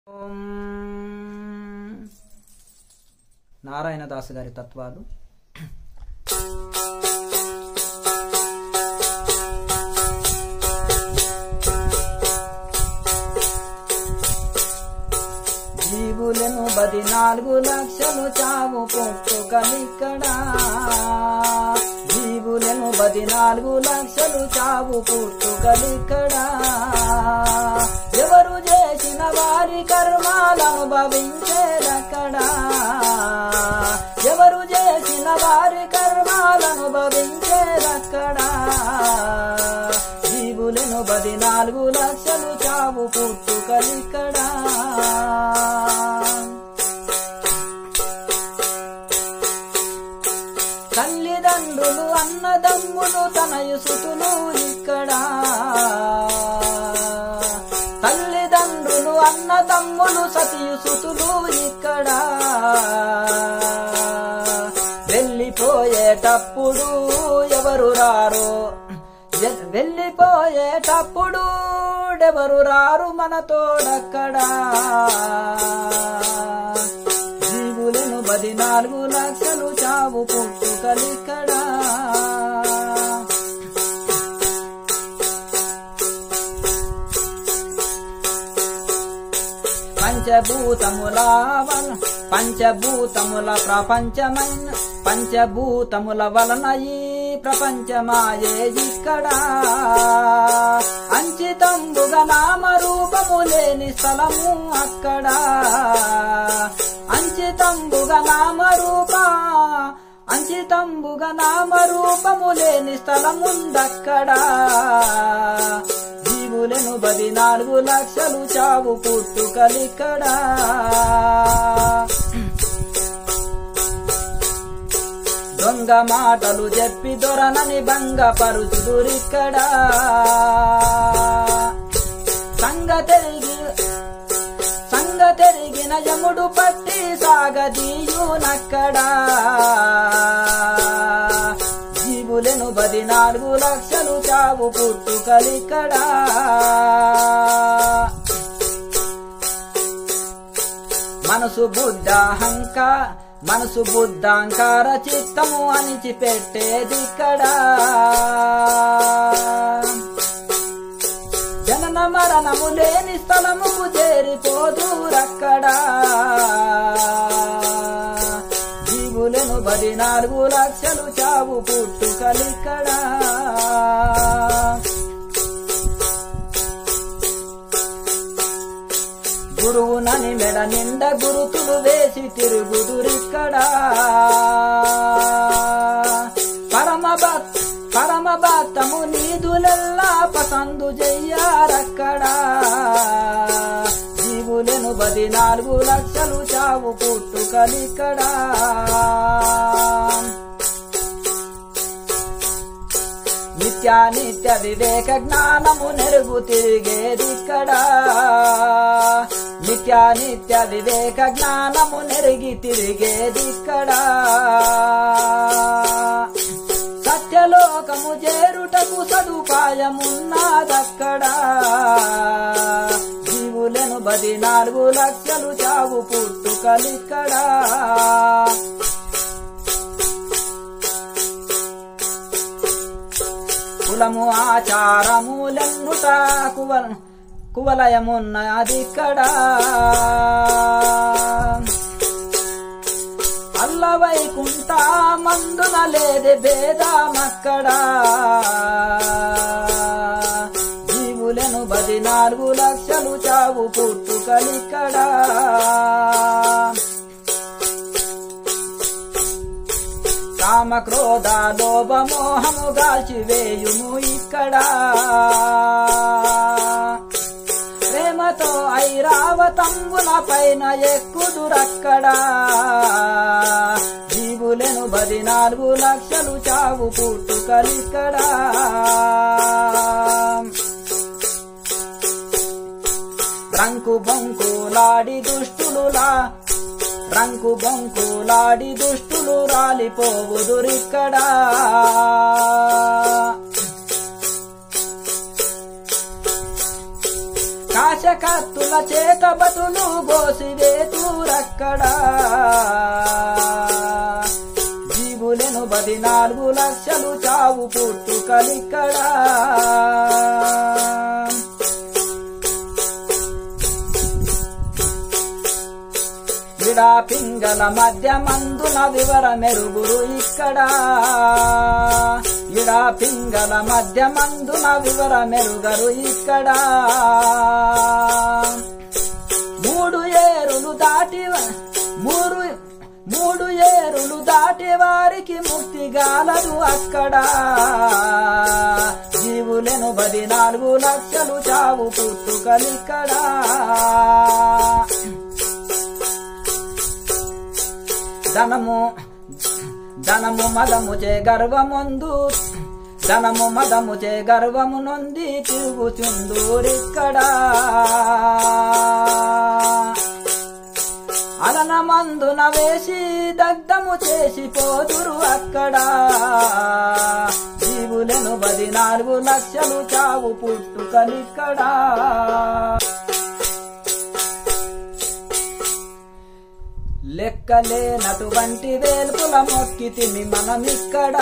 ఓం నారాయణదాసు గారి తత్వాలు జీవులను పది నాలుగు లక్షలు చావు పుట్టుకలిక్కడ జీవులను పది నాలుగు లక్షలు చావు పుట్టుకలిక్కడ ఎవరు చేసిన వారి కర్మాలను భవించేదక్కడ ఎవరు చేసిన వారి కర్మాలను భవించేదక్కడ జీవులను పది నాలుగు లక్షలు చావు పుట్టుకలిక్కడా తల్లిదండ్రులు అన్నదమ్ములు తనయుసుతులు ఇక్కడ తల్లిదండ్రులు అన్నదమ్ములు సతియుసుతులు ఇక్కడ వెళ్ళిపోయేటప్పుడు ఎవరు రారో ఎ- వెళ్ళిపోయేటప్పుడు ఎవరు రారు మన తోడక్కడా జీవులను పది నాలుగు లక్షలు చావు పుట్టుకలిక్కడా పంచభూతముల వల పంచభూతముల ప్రపంచమైన పంచభూతముల వలన ఈ ప్రపంచమాయే ఇక్కడ అంచితంబుగా నామరూపము లేని స్థలము అక్కడ అంచితంబుగా నామరూప అంచితంబుగా నామరూపము లేని స్థలముందక్కడా జీవులను పది నాలుగు లక్షలు చావు పుట్టుకలిక్కడా దొంగ మాటలు చెప్పి దొరనని భంగపరుచుదురిక్కడా సంగతెరిగి సంగతెరిగిన యముడు పట్టి సాగదీయునక్కడా జీవులను పది నాలుగు లక్షలు చావు పుట్టుకలిక్కడా మనసు బుద్ధాహంక మనసు బుద్ధాంకార చిత్తము అణిచిపెట్టేది ఇక్కడ జనన మరణము లేని స్థలముకు చేరిపోదురక్కడా జీవులను పది నాలుగు లక్షలు చావు పుట్టుకలిక్కడా గురువునని మెడ నిండ గురుతులు వేసి తిరుగుదురిక్కడ పరమ భక్త పరమ భక్తము నీదులెల్లా పసందు చెయ్యారక్కడ జీవులను పది నాలుగు లక్షలు చావు పుట్టుకలిక్కడా నిత్యానిత్య వివేక జ్ఞానము నెరుగు తిరిగేదిక్కడ నిత్యానిత్య వివేక జ్ఞానము నెరిగి తిరిగేదిక్కడ సత్యలోకము చేరుటకు సదుపాయమున్నదక్కడ జీవులను పది నాలుగు లక్షలు చావు పుట్టుకలిక్కడా కులము ఆచారములెన్నుట కువల కువలయమున్నదిక్కడ అల్లవైకుంఠ మందున లేది భేదమక్కడ జీవులను పది నాలుగు లక్షలు చావు పుట్టుకలిక్కడా కామ క్రోధ లోభ మోహము గాల్చివేయుము ఇక్కడ ప్రేమతో ఐరావతంబుల పైన ఎక్కుదురక్కడ జీవులను పది నాలుగు లక్షలు చావు పుట్టుకలిక్కడా రంకు బొంకులాడి దుష్టులులా రంకు బొంకులాడి దుష్టులు రాలిపోవుదురిక్కడా కాశ కత్తుల చేత బతులు గోసివేతురక్కడా జీవులను పది నాలుగు లక్షలు చావు పుట్టుకలిక్కడా విడా పింగళ మధ్య మందున వివర మెరుగురు ఇక్కడ ఇడా పింగళ మధ్య మందున వివర మెరుగరు ఇక్కడ మూడు ఏరులు దాటి మూడు మూడు ఏరులు దాటి వారికి ముక్తి గాలదు అక్కడ జీవులను పది నాలుగు లక్షలు చావు పుట్టుకలిక్కడా ధనము ధనము మదము చే గర్వముందు ధనము మదము చే గర్వము నొంది తిరుగుచుందూరిక్కడ అలన మందున వేసి దగ్ధము చేసి పోదురు అక్కడ జీవులను పది నాలుగు లక్షలు చావు పుట్టుకలిక్కడా లెక్కలేనటువంటి వేల్పుల మొక్కి తిని మనమిక్కడ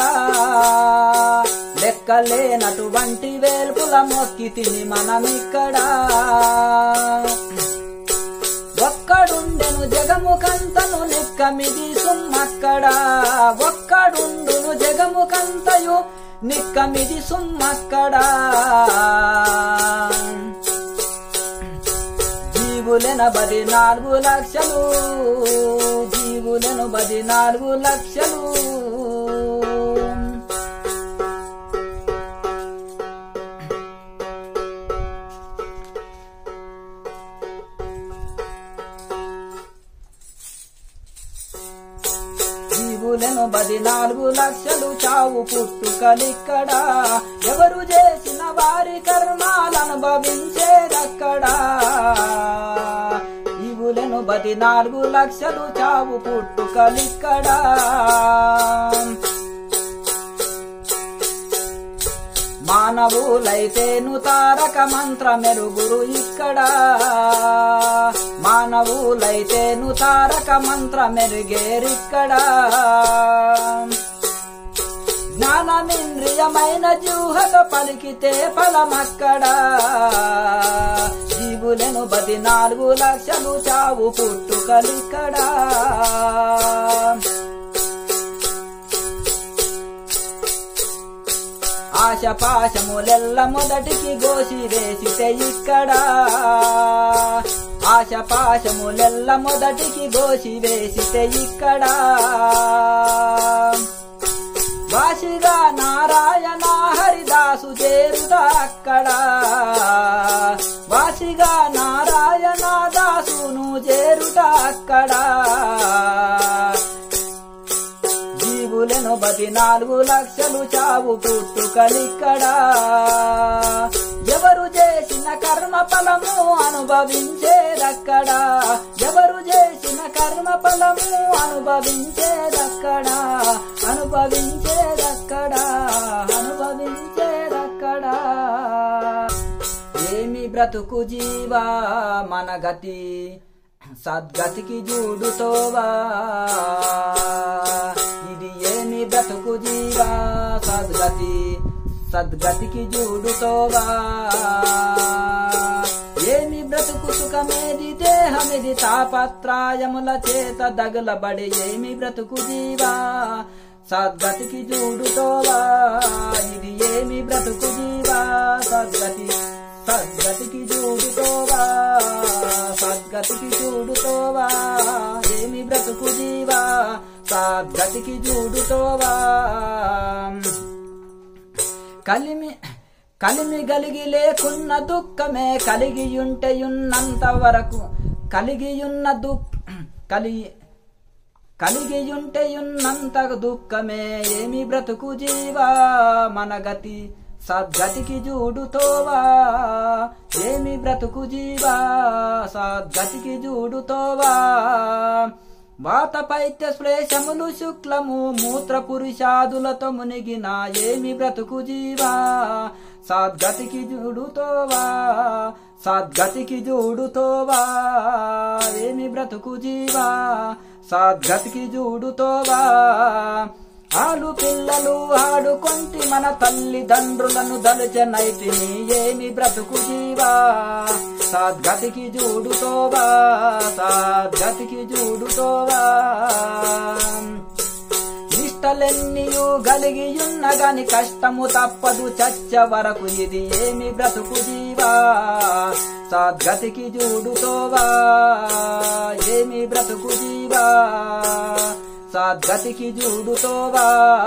లెక్కలేనటువంటి వేల్పుల మొక్కి తిని మనమిక్కడ ఒక్కడుండెను జగము కంతను నిక్కమిది సుమ్మక్కడ ఒక్కడుండును జగము కంతయు నిక్కమిది సుమ్మక్కడా జీవులను బది నాలుగు లక్షలు జీవులను బది నాలుగు లక్షలు జీవులను బది నాలుగు లక్షలు చావు పుట్టుకలిక్కడ ఎవరు చేసిన వారి కర్మాలను అనుభవించేదక్కడా జీవులను బది నాలుగు లక్షలు చావు పుట్టుకలిక్కడా మానవులైతేను తారక మంత్ర మెరుగురు ఇక్కడ మానవులైతేను తారక మంత్ర మెరుగేరిక్కడ జ్ఞానమింద్రియమైన జూహత పలికితే ఫలమక్కడ జీవులను బది నాలుగు లక్షలు చావు పుట్టుకలిక్కడా ఆశ పాశములెల్ల మొదటికి గోసి వేసితే ఇక్కడ ఆశ పాశములెల్ల మొదటికి గోసి వేసితే ఇక్కడ వాసిగా నారాయణ హరిదాసు చేరుట అక్కడ వాసిగా నారాయణ దాసును చేరుట అక్కడ జీవులను బతి నాలుగు లక్షలు చావు పుట్టుకలిక్కడ ఎవరు చేసిన కర్మ ఫలము అనుభవించేదక్కడ ఎవరు చేసిన కర్మ ఫలము అనుభవించేదక్కడ అనుభవించేదక్కడ అనుభవించేదక్కడ ఏమి బ్రతుకు జీవా మన గతి సద్గతికి జూడుతోవా ఇది ఏమి బ్రతుకు జీవా సద్గతి సద్గతికి జూడుతోవా ఏమి బ్రతుకు సుఖమేది దేహమిది తాపత్రాయముల చేత దగులబడి ఏమి బ్రతుకు జీవా సద్గతికి జూడుతోవా ఇది ఏమి బ్రతుకు జీవా సద్గతి సద్గతికి చూడుతోవా సద్గతికి చూడుతోవా ఏమి బ్రతుకు జీవా సద్గతికి చూడుతోవా కలిమి కలిమి గలిగి లేకున్న దుఃఖమే కలిగియుంటయున్నంత వరకు కలిగియున్న దుఃఖ కలిగి కలిగియుంటయున్నంత దుఃఖమే ఏమి బ్రతుకు జీవా మన గతి సద్గతికి జూడుతోవా ఏమి బ్రతుకు జీవా సద్గతికి జూడుతోవా వాత పైత్య శ్లేషములు శుక్లము మూత్ర పురుషాదులతో మునిగిన ఏమి బ్రతుకు జీవా సద్గతికి జూడుతోవా సద్గతికి జూడుతోవా ఏమి బ్రతుకు జీవా సద్గతికి జూడుతోవా ఆలు పిల్లలు ఆడుకొంటి మన తల్లిదండ్రులను దలచనైతిని ఏమి బ్రతుకు జీవా సద్గతికి జూడుతోవా సద్గతికి జూడుతోవా నిష్టలెన్నియు గలిగియున్న గాని కష్టము తప్పదు చచ్చ వరకు ఇది ఏమి బ్రతుకు జీవా సద్గతికి జూడుతోవా ఏమి బ్రతుకు జీవా సద్గతికి జూడుతోవా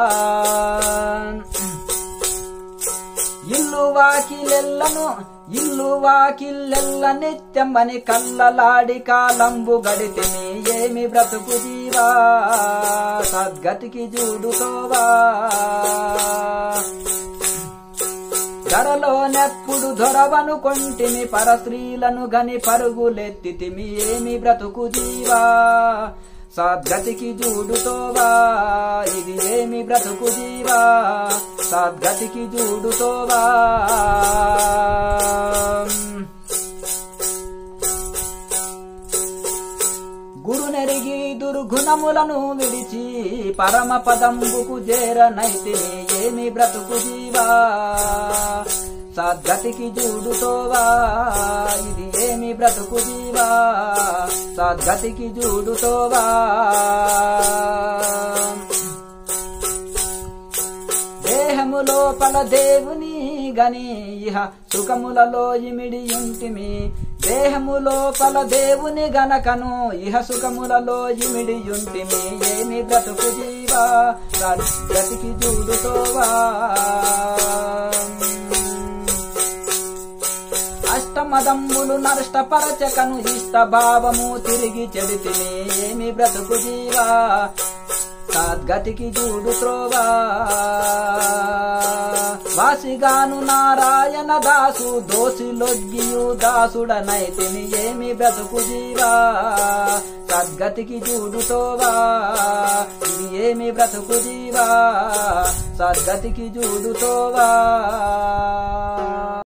ఇల్లు వాకిలెల్లను ఇల్లు వాకిల్లెల్ల నిత్యమని కల్లలాడి కాలంబు గడితిని ఏమి బ్రతుకు జీవా సద్గతికి జూడుతోవా ధరలో నెప్పుడు దొరవను కొంటిమి పరస్త్రీలను గని పరుగులెత్తితిమి ఏమి బ్రతుకు జీవా సద్గతికి జూడుతోవా ఇది ఏమి బ్రతుకు జీవా సద్గతికి జూడుతోవా గురునెరిగి దుర్గుణములను విడిచి పరమ పదంబుకు చేరనైతిని ఏమి బ్రతుకు జీవా సద్గతికి జూడుతోవా ఇది ఏమి బ్రతుకు జీవా సద్గతికి జూడుతోవా దేహము లోపల దేవుని గని ఇహ సుఖములలో ఇమిడి ఉంటిమి దేహము లోపల దేవుని గనకను ఇహ సుఖములలో ఇమిడి ఉంటిమి ఏమి బ్రతుకు జీవా సద్గతికి జూడుతోవా అష్టమదంబులు నష్టపరచకను ఇష్ట భావము తిరిగి చెడితిని ఏమి బ్రతుకు జీవా సద్గతికి జూడు త్రోవా వాసిగాను నారాయణ దాసు దోసిలొగ్గియు దాసుడనైతిని ఏమి బ్రతుకు జీవా సద్గతికి జూడుతోవా ఇది ఏమి బ్రతుకు జీవా సద్గతికి జూడుతోవా